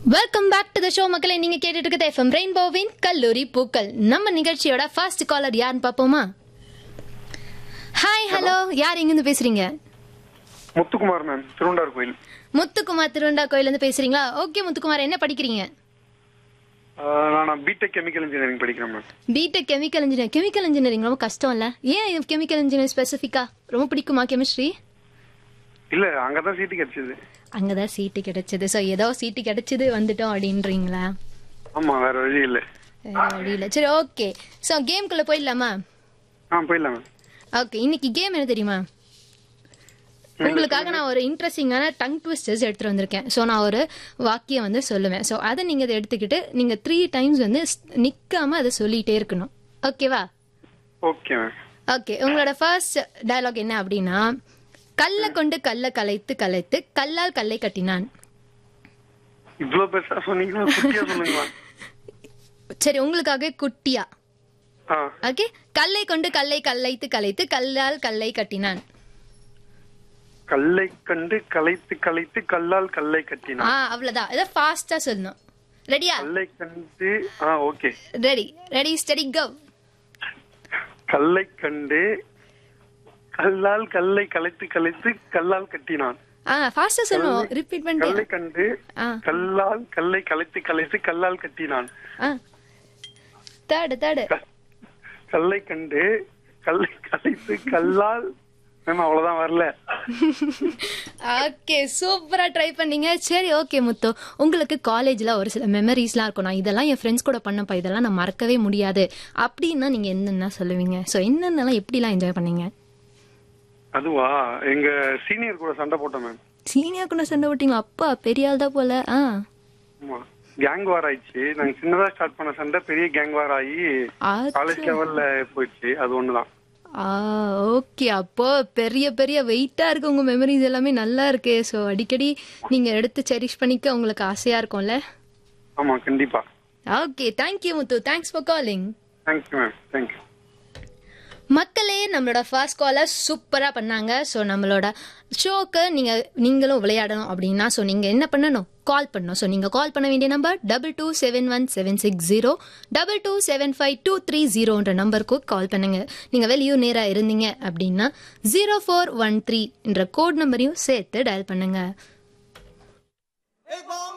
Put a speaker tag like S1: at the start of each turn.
S1: Welcome back to the show மக்களை நீங்க கேட்டுட்டு இருக்கிறது எஃப்எம் ரெயின்போவின் கல்லூரி பூக்கள் நம்ம நிகழ்ச்சியோட ஃபர்ஸ்ட் காலர் யாருன்னு பாப்போமா ஹாய் ஹலோ யார் எங்கிருந்து பேசுறீங்க
S2: முத்துக்குமார் மேம் திருவண்டார் கோயில்
S1: முத்துக்குமார் திருவண்டா கோயில இருந்து பேசுறீங்களா ஓகே முத்துக்குமார் என்ன படிக்கிறீங்க
S2: ஆஹ் நான் பிடெக் கெமிக்கல் இன்ஜினியரிங் படிக்கிறேன் ma'am
S1: BTech chemical engineer chemical engineering ரொம்ப கஷ்டம் இல்ல ஏன் கெமிக்கல் இன்ஜினியர் ஸ்பெசிஃபிக்கா ரொம்ப பிடிக்குமா கெமிஸ்ட்ரி
S2: இல்ல அங்கதான் சீட்டு கிடைச்சது
S1: அங்கதான் சீட்டு கிடைச்சது ஸோ ஏதோ சீட்டு கிடைச்சது வந்துட்டோம் அப்படின்றீங்களா
S2: ஆமா வேற வழி இல்ல
S1: வேற வழி இல்ல சரி ஓகே ஸோ கேம்குள்ள போயிடலாமா
S2: ஆ போயிடலாம் மேம்
S1: ஓகே இன்னைக்கு கேம் என்ன தெரியுமா உங்களுக்காக நான் ஒரு இன்ட்ரெஸ்டிங்கான டங் ட்விஸ்டர்ஸ் எடுத்துட்டு வந்திருக்கேன் ஸோ நான் ஒரு வாக்கியம் வந்து சொல்லுவேன் ஸோ அதை நீங்க அதை எடுத்துக்கிட்டு நீங்க த்ரீ டைம்ஸ் வந்து ஸ்- நிக்காம அதை சொல்லிட்டே இருக்கணும் ஓகேவா
S2: ஓகே மேம்
S1: ஓகே உங்களோட ஃபர்ஸ்ட் டயலாக் என்ன அப்படின்னா கல்ல கொண்டு கல்ல கலைத்து கலைத்து கல்லால் கல்லை கட்டினான்
S2: இவ்வளவு பெருசா சொன்னீங்களா குட்டியா சொல்லுங்களா
S1: சரி உங்களுக்காக குட்டியா
S2: ஆ
S1: ஓகே கல்லை கொண்டு கல்லை கல்லைத்து கலைத்து கல்லால் கல்லை கட்டினான்
S2: கல்லை கண்டு கலைத்து கலைத்து கல்லால் கல்லை
S1: ஆ
S2: கட்டினான்
S1: அவ்வளவுதான் இதை ஃபாஸ்டா சொல்லணும் ரெடியா
S2: கல்லை கண்டு ஆ okay
S1: ready ready steady go
S2: கல்லை கண்டு கல்லால் கல்லை கலைத்து கலைத்து கல்லால் கட்டினான்
S1: ஆ ஃபாஸ்டா சொல்லணும் ரிப்பீட்
S2: கல்லை
S1: பண்ணிட்டே
S2: கண்டு
S1: ஆ.
S2: கல்லால் கல்லை கலைத்து கலைத்து கல்லால் கட்டினான்
S1: ஆ தேர்டு தேர்டு
S2: க- கல்லை கண்டு கல்லை கலைத்து கல்லால் மேம் அவ்வளவுதான் வரல
S1: ஓகே சூப்பரா ட்ரை பண்ணீங்க சரி ஓகே முத்து உங்களுக்கு காலேஜ்ல ஒரு சில மெமரிஸ்லாம் இருக்கும் நான் இதெல்லாம் என் ஃப்ரெண்ட்ஸ் கூட பண்ணப்ப இதெல்லாம் நான் மறக்கவே முடியாது அப்படின்னா நீங்க என்னென்ன சொல்லுவீங்க ஸோ என்னென்னலாம் எப்படிலாம் என்ஜாய் பண்ணீங்க
S2: அதுவா எங்க சீனியர் கூட சண்டை போட்டோம் மேம்
S1: சீனியர் கூட சண்டை போட்டீங்களா அப்பா பெரிய ஆள் தான் போல ஆ
S2: ஆமா கேங் வார் ஆயிடுச்சு நாங்க சின்னதா ஸ்டார்ட் பண்ண சண்டை பெரிய கேங் வார் ஆகி
S1: ஆச்சா.
S2: காலேஜ் லெவல்ல போயிடுச்சு அது ஒண்ணுதான்
S1: ஆ ஓகே அப்போ பெரிய பெரிய வெயிட்டா இருக்கு உங்க மெமரிஸ் எல்லாமே நல்லா இருக்கு ஸோ அடிக்கடி நீங்க எடுத்து செரிஷ் பண்ணிக்க உங்களுக்கு ஆசையா இருக்கும்ல
S2: ஆமா கண்டிப்பா
S1: okay thank you Muthu thanks for calling
S2: thank you ma'am thank you
S1: மக்களே நம்மளோட ஃபர்ஸ்ட் காலர் சூப்பரா பண்ணாங்க ஸோ நம்மளோட ஷோக்கு நீங்க நீங்களும் விளையாடணும் அப்படின்னா ஸோ நீங்க என்ன பண்ணணும் கால் பண்ணணும் ஸோ நீங்க கால் பண்ண வேண்டிய number double two seven one seven six zero double two seven five two three ஜீரோன்ற நம்பருக்கு கால் பண்ணுங்க நீங்க வெளியூர் நேரா இருந்தீங்க அப்படின்னா ஜீரோ ஃபோர் ஒன் த்ரீ என்ற கோட் நம்பரையும் சேர்த்து டயல் பண்ணுங்க